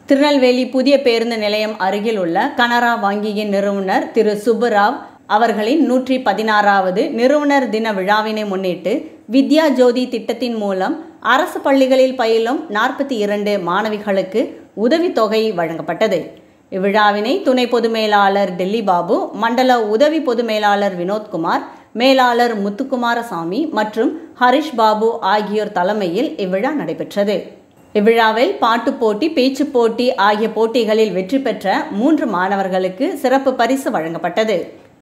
திருநெல்வேலி புதிய பேருந்து நிலையம் அருகில் உள்ள கனரா வங்கியின் நிறுவனர் திரு சுப்புராவ் அவர்களின் நூற்றி பதினாறாவது நிறுவனர் தின விழாவினை முன்னிட்டு வித்யா ஜோதி திட்டத்தின் மூலம் அரசு பள்ளிகளில் பயிலும் நாற்பத்தி இரண்டு மாணவிகளுக்கு உதவித்தொகை வழங்கப்பட்டது இவ்விழாவினை துணை பொது மேலாளர் டெல்லி பாபு மண்டல உதவி பொது மேலாளர் வினோத்குமார் மேலாளர் முத்துக்குமாரசாமி மற்றும் ஹரிஷ் பாபு ஆகியோர் தலைமையில் இவ்விழா நடைபெற்றது இவ்விழாவில் பாட்டுப் போட்டி பேச்சுப் போட்டி ஆகிய போட்டிகளில் வெற்றி பெற்ற மூன்று மாணவர்களுக்கு சிறப்பு பரிசு வழங்கப்பட்டது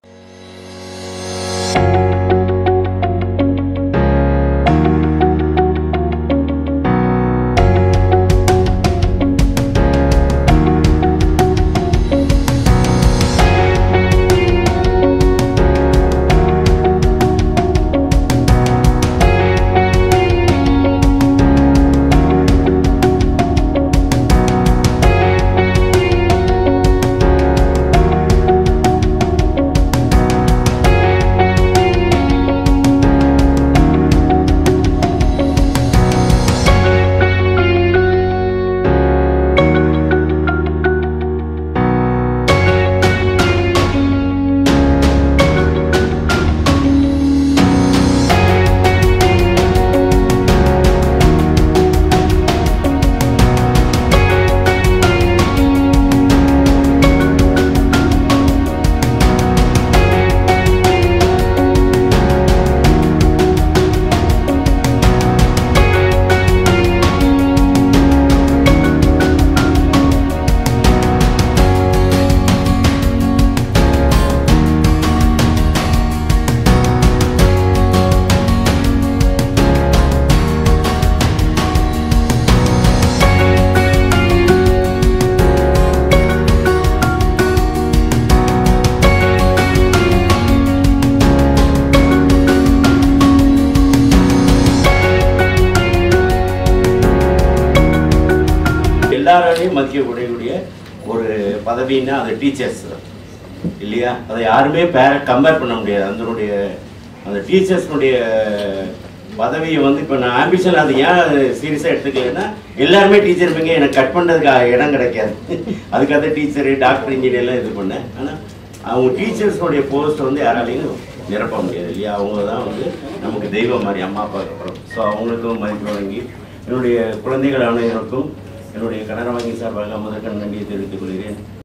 எல்லாராலையும் மதிக்கக்கூடிய ஒரு பதவின்னா அது டீச்சர்ஸ் தான் இல்லையா அதை யாருமே பேர கம்பேர் பண்ண முடியாது அதனுடைய அந்த டீச்சர்ஸ்னுடைய பதவியை வந்து இப்போ நான் ஆம்பிஷன் அது ஏன் சீரியஸாக எடுத்துக்கலைன்னா எல்லாருமே டீச்சர் இருப்பீங்க எனக்கு கட் பண்ணுறதுக்கு இடம் கிடைக்காது அதுக்காக டீச்சரு டாக்டர் இன்ஜினியர்லாம் இது பண்ணேன் ஆனால் அவங்க டீச்சர்ஸ்னுடைய போஸ்ட் வந்து யாராலையும் நிரப்ப முடியாது இல்லையா அவங்க தான் வந்து நமக்கு தெய்வம் மாதிரி அம்மா அப்பாவுக்கு அப்புறம் ஸோ அவங்களுக்கும் மதிப்பு வழங்கி என்னுடைய குழந்தைகள் அனைவருக்கும் என்னுடைய கனரா வங்கி சார்பாக முதற்கண் நன்றியை தெரிவித்துக் கொள்கிறேன்